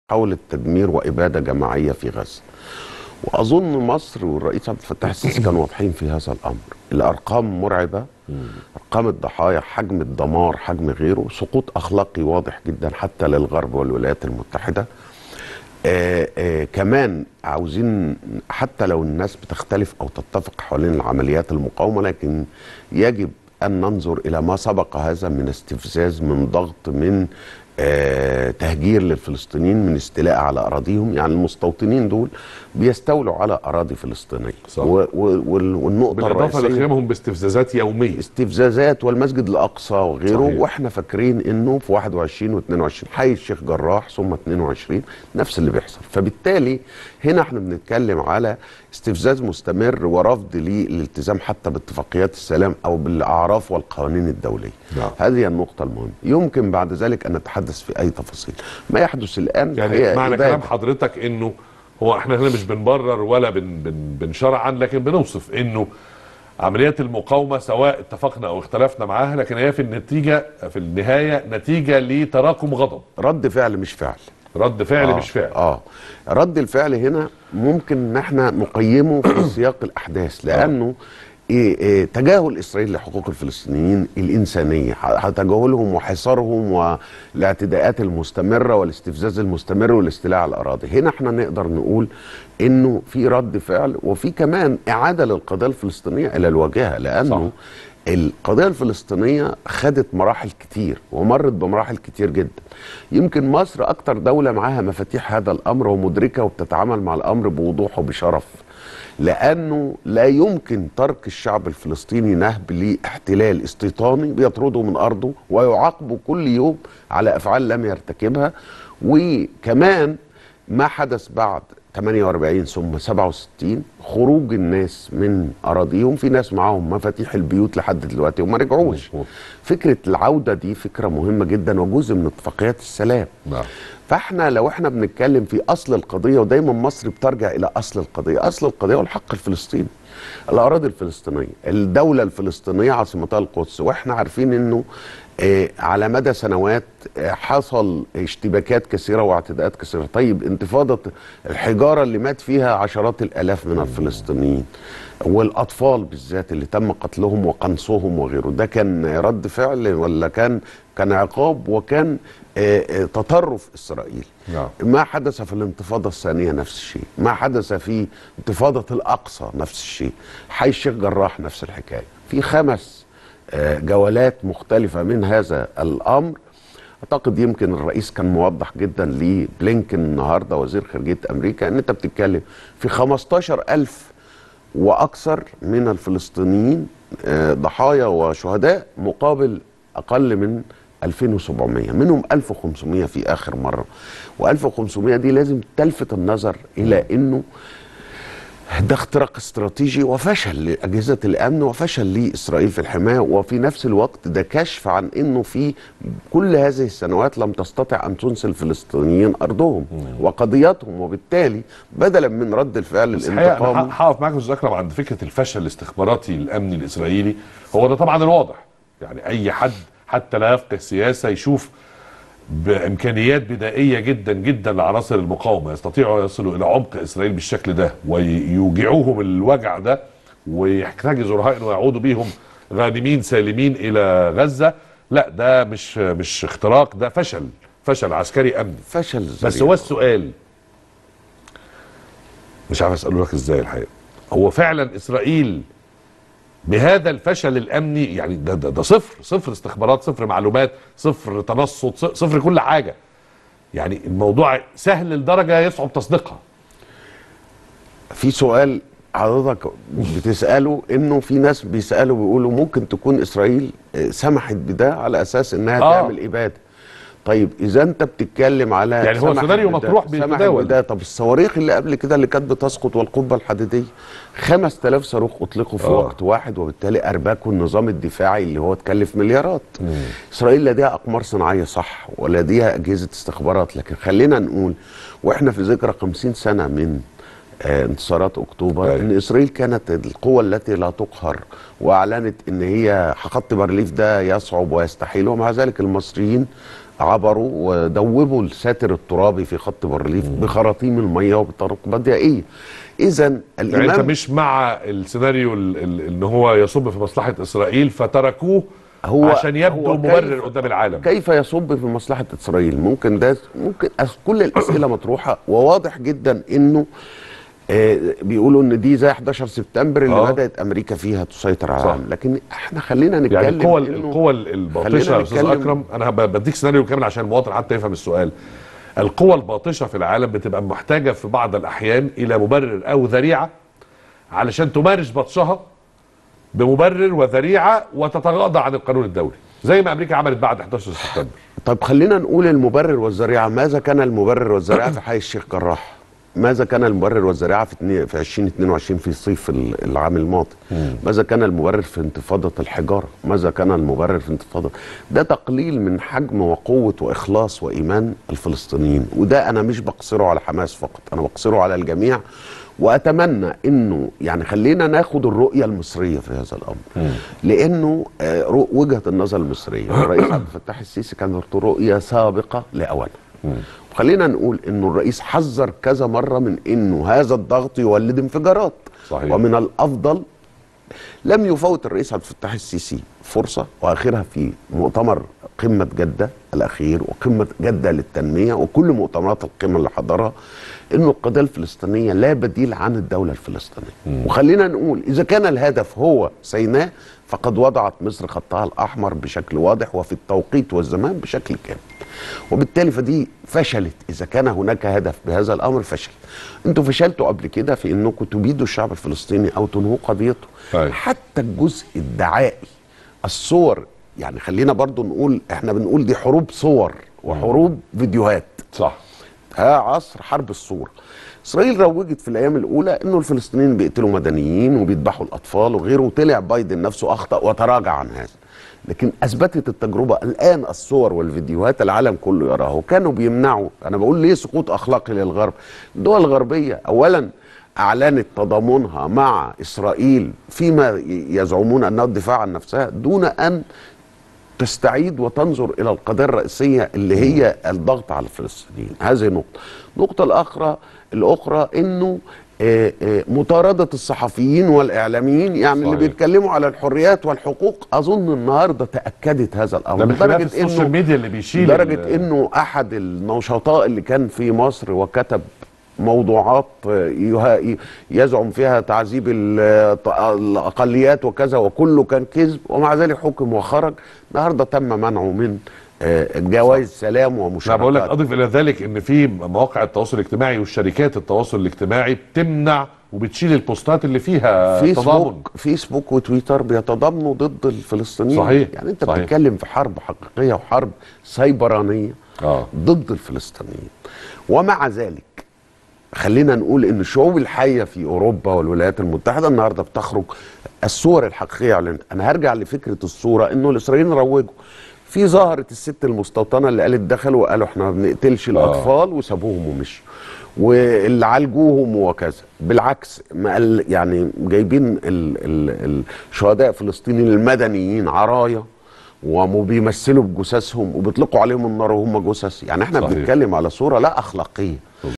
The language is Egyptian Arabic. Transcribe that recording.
محاولة تدمير وإبادة جماعية في غزة وأظن مصر والرئيس عبد الفتاح السيسي كانوا واضحين في هذا الأمر الأرقام مرعبة أرقام الضحايا حجم الدمار حجم غيره سقوط أخلاقي واضح جدا حتى للغرب والولايات المتحدة آه آه كمان عاوزين حتى لو الناس بتختلف أو تتفق حوالين العمليات المقاومة لكن يجب أن ننظر إلى ما سبق هذا من استفزاز من ضغط من آه تهجير للفلسطينيين من استيلاء على اراضيهم يعني المستوطنين دول بيستولوا على اراضي فلسطينيه صح. و و وال- والنقطه بالاضافه الرئيسيه لقيامهم باستفزازات يوميه استفزازات والمسجد الاقصى وغيره صحيح. واحنا فاكرين انه في 21 و22 حي الشيخ جراح ثم 22 نفس اللي بيحصل فبالتالي هنا احنا بنتكلم على استفزاز مستمر ورفض للالتزام حتى باتفاقيات السلام او بالاعراف والقوانين الدوليه نعم. هذه النقطه المهمه يمكن بعد ذلك ان نتحدث في اي تفاصيل ما يحدث الان يعني هي معنى إبادة. كلام حضرتك انه هو احنا هنا مش بنبرر ولا بن بن بنشرعا لكن بنوصف انه عمليات المقاومه سواء اتفقنا او اختلفنا معاها لكن هي في النتيجه في النهايه نتيجه لتراكم غضب رد فعل مش فعل رد فعل آه مش فعل اه رد الفعل هنا ممكن ان احنا نقيمه في سياق الاحداث لانه إيه إيه تجاهل اسرائيل لحقوق الفلسطينيين الانسانيه ح- تجاهلهم وحصارهم والاعتداءات المستمره والاستفزاز المستمر والاستيلاء على الاراضي هنا احنا نقدر نقول انه في رد فعل وفي كمان اعاده للقضيه الفلسطينيه الى الواجهه لانه صح. القضيه الفلسطينيه خدت مراحل كتير ومرت بمراحل كتير جدا يمكن مصر اكتر دوله معاها مفاتيح هذا الامر ومدركه وبتتعامل مع الامر بوضوح وبشرف لانه لا يمكن ترك الشعب الفلسطيني نهب لاحتلال استيطاني بيطرده من ارضه ويعاقبه كل يوم على افعال لم يرتكبها وكمان ما حدث بعد 48 ثم 67 خروج الناس من اراضيهم في ناس معاهم مفاتيح البيوت لحد دلوقتي وما رجعوش مظبوط. فكره العوده دي فكره مهمه جدا وجزء من اتفاقيات السلام نعم فاحنا لو احنا بنتكلم في اصل القضيه ودايما مصر بترجع الى اصل القضيه اصل القضيه هو الحق الفلسطيني الاراضي الفلسطينيه الدوله الفلسطينيه عاصمتها القدس واحنا عارفين انه آه على مدى سنوات آه حصل اشتباكات كثيره واعتداءات كثيره طيب انتفاضه الحجاره اللي مات فيها عشرات الالاف من الفلسطينيين والاطفال بالذات اللي تم قتلهم وقنصهم وغيره ده كان رد فعل ولا كان كان عقاب وكان آه، آه، تطرف اسرائيل نعم. ما حدث في الانتفاضه الثانيه نفس الشيء ما حدث في انتفاضه الاقصى نفس الشيء حي الشيخ جراح نفس الحكايه في خمس آه، جولات مختلفه من هذا الامر اعتقد يمكن الرئيس كان موضح جدا لبلينكن النهارده وزير خارجيه امريكا ان انت بتتكلم في 15000 واكثر من الفلسطينيين آه، ضحايا وشهداء مقابل اقل من 2700 منهم 1500 في اخر مره و1500 دي لازم تلفت النظر الى انه ده اختراق استراتيجي وفشل لاجهزه الامن وفشل لاسرائيل في الحمايه وفي نفس الوقت ده كشف عن انه في كل هذه السنوات لم تستطع ان تنسي الفلسطينيين ارضهم وقضياتهم وبالتالي بدلا من رد الفعل بس الحقيقه انا الانتقامي ه- هقف معاك يا استاذ اكرم عند فكره الفشل الاستخباراتي الامني الاسرائيلي هو ده طبعا الواضح يعني اي حد حتى لا يفقه سياسه يشوف بامكانيات بدائيه جدا جدا لعناصر المقاومه يستطيعوا يصلوا الى عمق اسرائيل بالشكل ده ويوجعوهم الوجع ده ويحتجزوا رهائن ويعودوا بيهم غانمين سالمين الى غزه لا ده مش مش اختراق ده فشل فشل عسكري امني فشل بس ذريع. هو السؤال مش عارف اساله لك ازاي الحقيقه هو فعلا اسرائيل بهذا الفشل الامني يعني ده ده, ده صفر صفر استخبارات صفر معلومات صفر تنصت ص- صفر كل حاجه يعني الموضوع سهل لدرجه يصعب تصديقها في سؤال حضرتك بتساله انه في ناس بيسالوا بيقولوا ممكن تكون اسرائيل آه، سمحت بده على اساس انها آه. آه. تعمل اباده طيب اذا انت بتتكلم على يعني هو سمحت سيناريو بده- مطروح سمحت بيتداول. بده طب الصواريخ اللي قبل كده اللي كانت بتسقط والقبه الحديديه 5000 صاروخ اطلقوا في آه. وقت واحد وبالتالي اربكوا النظام الدفاعي اللي هو اتكلف مليارات اسرائيل لديها اقمار صناعيه صح ولديها اجهزه استخبارات لكن خلينا نقول واحنا في ذكرى 50 سنه من آه، انتصارات اكتوبر أيوة. ان اسرائيل كانت القوه التي لا تقهر واعلنت ان هي خط بارليف ده يصعب ويستحيل ومع ذلك المصريين عبروا ودوبوا الساتر الترابي في خط بارليف بخراطيم الميه وبطرق بدائيه اذا يعني انت الامام مش مع السيناريو ال- ال- ان هو يصب في مصلحه اسرائيل فتركوه هو عشان يبدو هو مبرر كيف- قدام العالم كيف يصب في مصلحه اسرائيل ممكن ده ممكن أس- كل الاسئله مطروحه وواضح جدا انه آه بيقولوا ان دي زي 11 سبتمبر اللي آه. بدات امريكا فيها تسيطر على صح. العالم لكن احنا خلينا نتكلم يعني القوى إنه- القوى الباطشه خلينا يا استاذ نتكلم- اكرم انا هب- بديك سيناريو كامل عشان المواطن حتى يفهم السؤال القوى الباطشه في العالم بتبقى محتاجه في بعض الاحيان الى مبرر او ذريعه علشان تمارس بطشها بمبرر وذريعه وتتغاضى عن القانون الدولي زي ما امريكا عملت بعد 11 سبتمبر طب خلينا نقول المبرر والذريعه ماذا كان المبرر والذريعه في حي الشيخ جراح ماذا كان المبرر والذريعه في اتنين- في 2022 في صيف ال- العام الماضي ماذا كان المبرر في انتفاضه الحجاره ماذا كان المبرر في انتفاضه ده تقليل من حجم وقوه واخلاص وايمان الفلسطينيين وده انا مش بقصره على حماس فقط انا بقصره على الجميع واتمنى انه يعني خلينا ناخد الرؤيه المصريه في هذا الامر لانه آه، رؤ- وجهه النظر المصريه الرئيس عبد الفتاح السيسي كانت رؤيه سابقه لاوانها وخلينا نقول انه الرئيس حذر كذا مره من انه هذا الضغط يولد انفجارات صحيح. ومن الافضل لم يفوت الرئيس عبد الفتاح السيسي فرصه واخرها في مؤتمر قمه جده الاخير وقمه جده للتنميه وكل مؤتمرات القمه اللي حضرها انه القضيه الفلسطينيه لا بديل عن الدوله الفلسطينيه وخلينا نقول اذا كان الهدف هو سيناء فقد وضعت مصر خطها الاحمر بشكل واضح وفي التوقيت والزمان بشكل كامل وبالتالي فدي فشلت اذا كان هناك هدف بهذا الامر فشل انتوا فشلتوا قبل كده في انكم تبيدوا الشعب الفلسطيني او تنهوا قضيته طيب. حتى الجزء الدعائي الصور يعني خلينا برضو نقول احنا بنقول دي حروب صور وحروب فيديوهات صح ها عصر حرب الصورة اسرائيل روجت في الايام الاولى انه الفلسطينيين بيقتلوا مدنيين وبيذبحوا الاطفال وغيره وطلع بايدن نفسه اخطا وتراجع عن هذا لكن اثبتت التجربه الان الصور والفيديوهات العالم كله يراها وكانوا بيمنعوا انا بقول ليه سقوط اخلاقي للغرب الدول الغربيه اولا اعلنت تضامنها مع اسرائيل فيما يزعمون انه الدفاع عن نفسها دون ان تستعيد وتنظر الى القضيه الرئيسيه اللي هي الضغط على الفلسطينيين هذه نقطه النقطه الاخرى الاخرى انه آه، آه، مطارده الصحفيين والاعلاميين يعني اللي صحيح. بيتكلموا على الحريات والحقوق اظن النهارده تاكدت هذا الامر ده من خلاف لدرجة السوشيال إنه- ميديا اللي بيشيل لدرجه ال- انه احد النشطاء اللي كان في مصر وكتب موضوعات آه، يه- يزعم فيها تعذيب ال- الاقليات وكذا وكله كان كذب ومع ذلك حكم وخرج النهارده تم منعه من آه، جوائز سلام انا ومشاركات بقول لك اضف الى ذلك ان في مواقع التواصل الاجتماعي والشركات التواصل الاجتماعي بتمنع وبتشيل البوستات اللي فيها تضامن فيسبوك فيسبوك وتويتر بيتضامنوا ضد الفلسطينيين صحيح، يعني انت صحيح. بتتكلم في حرب حقيقيه وحرب سيبرانيه اه ضد الفلسطينيين ومع ذلك خلينا نقول ان الشعوب الحيه في اوروبا والولايات المتحده النهارده بتخرج الصور الحقيقيه اعلنت انا هرجع لفكره الصوره انه الاسرائيليين روجوا في ظهرت الست المستوطنه اللي قالت دخلوا وقالوا احنا ما بنقتلش الاطفال وسابوهم ومشوا واللي عالجوهم وكذا بالعكس ما قال يعني جايبين ال ال الشهداء الفلسطينيين المدنيين عرايا وبيمثلوا بجثثهم وبيطلقوا عليهم النار وهم جثث يعني احنا صحيح. بنتكلم على صوره لا اخلاقيه